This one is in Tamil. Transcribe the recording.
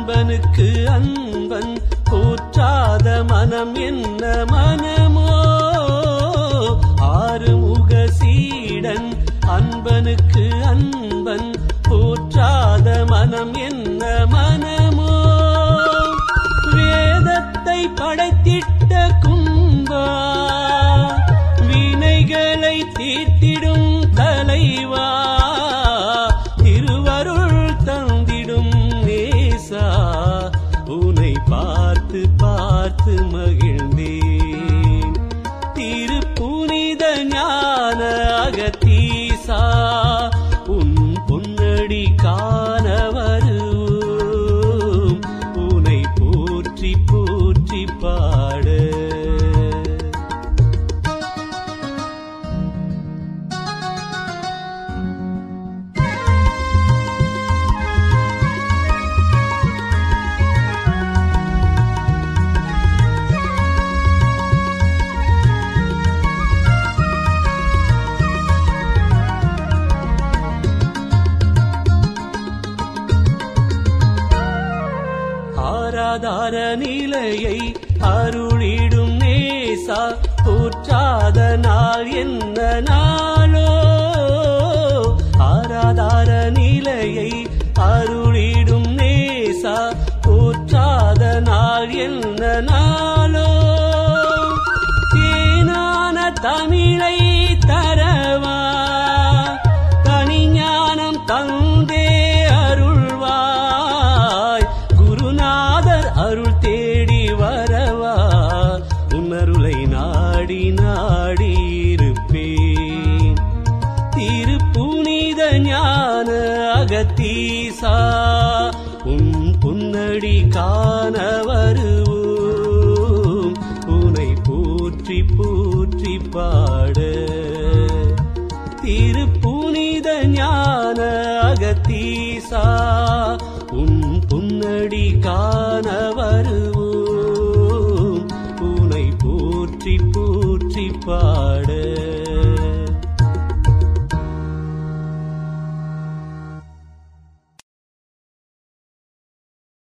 அன்பனுக்கு அன்பன் போற்றாத மனம் என்ன மனமோ ஆறுமுக சீடன் அன்பனுக்கு அன்பன் போற்றாத மனம் என்ன மனமோ வேதத்தை படைத்திட்ட கும்பா வினைகளை தீர்த்திடும் தலைவா திருவருள் தந்திடும் நேசா உனை பார்த்து பார்த்து மகிழ்ந்தேன் திருப்புனித ஞான அகத்தீசா உன் பொன்னடி காண வருவோம் உனை போற்றி போற்றி பாட ஆராதார நிலையை அருளிடும் நேசா போற்றாத நாள் என்ன நாளோ ஆராதார நிலையை அருளிடும் நேசா போற்றாத நாள் என்ன நாளோ தேனான தமிழை தரவா தனிஞானம் தந்தே அருள்வாய் குருநாதர் அருள் தேடி வரவா உன்னருளை நாடி நாடி இருப்பேன் திருப்புனித ஞான அகத்தீசா உன் புன்னடி காண வருவோம் உனை போற்றி போற்றி பாட திருப்புனித ஞான அகத்தீசா உன் புன்னடி கா